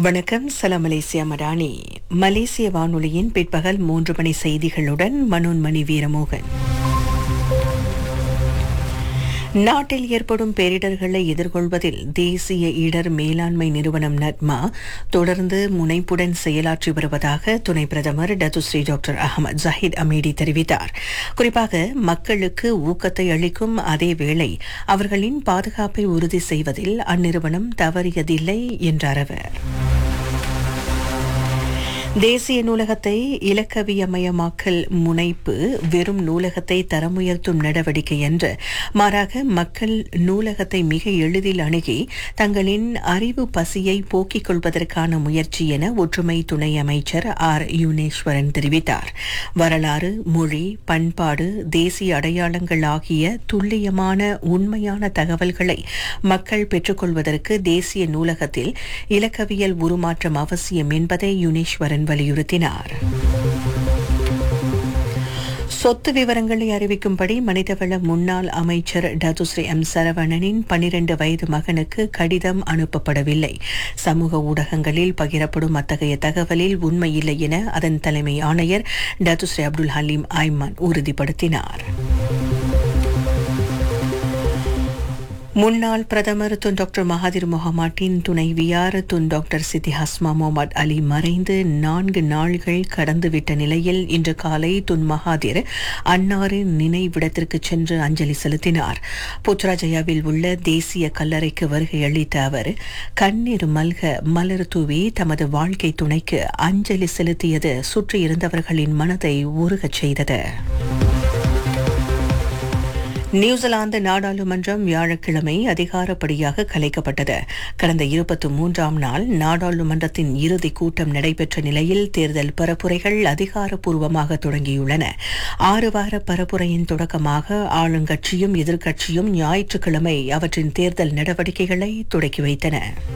வணக்கம் சலாம் மலேசியா மடானி மலேசிய வானொலியின் பிற்பகல் மூன்று மணி செய்திகளுடன் மனோன்மணி வீரமோகன் நாட்டில் ஏற்படும் பேரிடர்களை எதிர்கொள்வதில் தேசிய இடர் மேலாண்மை நிறுவனம் நட்மா தொடர்ந்து முனைப்புடன் செயலாற்றி வருவதாக துணை பிரதமர் Datuk Seri doctor Ahmad Zahid Hamidi தெரிவித்தார் குறிப்பாக மக்களுக்கு ஊக்கத்தை அளிக்கும் அதே வேளை அவர்களின் பாதுகாப்பை உறுதி செய்வதில் அந்நிறுவனம் தவறியதில்லை என்றார் அவர் தேசிய நூலகத்தை இலக்கவியமயமாக்கல் முனைப்பு வெறும் நூலகத்தை தரமுயர்த்தும் நடவடிக்கை என்று மாறாக மக்கள் நூலகத்தை மிக எளிதில் அணுகி தங்களின் அறிவு பசியை போக்கிக் கொள்வதற்கான முயற்சி என ஒற்றுமை துணை அமைச்சர் ஆர் யுனேஸ்வரன் தெரிவித்தார் வரலாறு மொழி பண்பாடு தேசிய அடையாளங்கள் ஆகிய துல்லியமான உண்மையான தகவல்களை மக்கள் பெற்றுக்கொள்வதற்கு தேசிய நூலகத்தில் இலக்கவியல் உருமாற்றம் அவசியம் என்பதை யுனேஸ்வரன் வலியுறுத்தினார் சொத்து விவரங்களை அறிவிக்கும்படி மனிதவள முன்னாள் அமைச்சர் டதுஸ்ரீ எம் சரவணனின் பனிரண்டு வயது மகனுக்கு கடிதம் அனுப்பப்படவில்லை சமூக ஊடகங்களில் பகிரப்படும் அத்தகைய தகவலில் உண்மையில்லை என அதன் தலைமை ஆணையர் டதுஸ்ரீ அப்துல் ஹலீம் ஐமான் உறுதிப்படுத்தினார் முன்னாள் பிரதமர் துன் டாக்டர் மகாதிர் முகமாட்டின் துணைவியார் துன் டாக்டர் சித்தி ஹஸ்மா முகமது அலி மறைந்து நான்கு நாள்கள் கடந்துவிட்ட நிலையில் இன்று காலை துன் மகாதிர் அன்னாரின் நினைவிடத்திற்கு சென்று அஞ்சலி செலுத்தினார் புத்ராஜயாவில் உள்ள தேசிய கல்லறைக்கு வருகை அளித்த அவர் கண்ணீர் மல்க மலர் தூவி தமது வாழ்க்கை துணைக்கு அஞ்சலி செலுத்தியது சுற்றியிருந்தவர்களின் மனதை உருகச் செய்தது நியூசிலாந்து நாடாளுமன்றம் வியாழக்கிழமை அதிகாரப்படியாக கலைக்கப்பட்டது கடந்த இருபத்தி மூன்றாம் நாள் நாடாளுமன்றத்தின் இறுதி கூட்டம் நடைபெற்ற நிலையில் தேர்தல் பரப்புரைகள் அதிகாரப்பூர்வமாக தொடங்கியுள்ளன ஆறு வார பரப்புரையின் தொடக்கமாக ஆளுங்கட்சியும் எதிர்க்கட்சியும் ஞாயிற்றுக்கிழமை அவற்றின் தேர்தல் நடவடிக்கைகளை தொடக்கி வைத்தன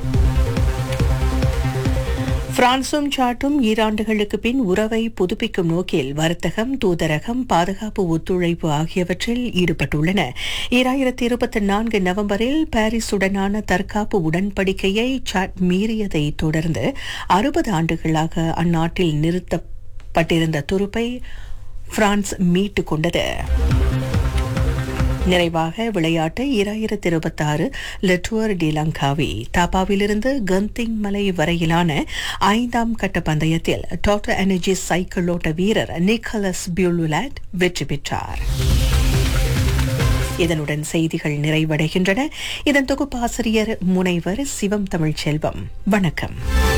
பிரான்சும் சாட்டும் ஈராண்டுகளுக்கு பின் உறவை புதுப்பிக்கும் நோக்கில் வர்த்தகம் தூதரகம் பாதுகாப்பு ஒத்துழைப்பு ஆகியவற்றில் ஈடுபட்டுள்ளன ஈராயிரத்தி இருபத்தி நான்கு நவம்பரில் பாரிஸுடனான தற்காப்பு உடன்படிக்கையை சாட் மீறியதை தொடர்ந்து அறுபது ஆண்டுகளாக அந்நாட்டில் நிறுத்தப்பட்டிருந்த துருப்பை பிரான்ஸ் மீட்டுக் கொண்டது நிறைவாக விளையாட்டு இராயிரத்தி இருபத்தாறு லெட்டுவர் டி லங்காவி தாப்பாவிலிருந்து கந்திங் மலை வரையிலான ஐந்தாம் கட்ட பந்தயத்தில் டாக்டர் எனர்ஜி சைக்கிள் ஓட்ட வீரர் நிக்கலஸ் பியூலுலாட் வெற்றி பெற்றார் இதனுடன் செய்திகள் நிறைவடைகின்றன இதன் தொகுப்பாசிரியர் முனைவர் சிவம் தமிழ்ச்செல்வம் வணக்கம்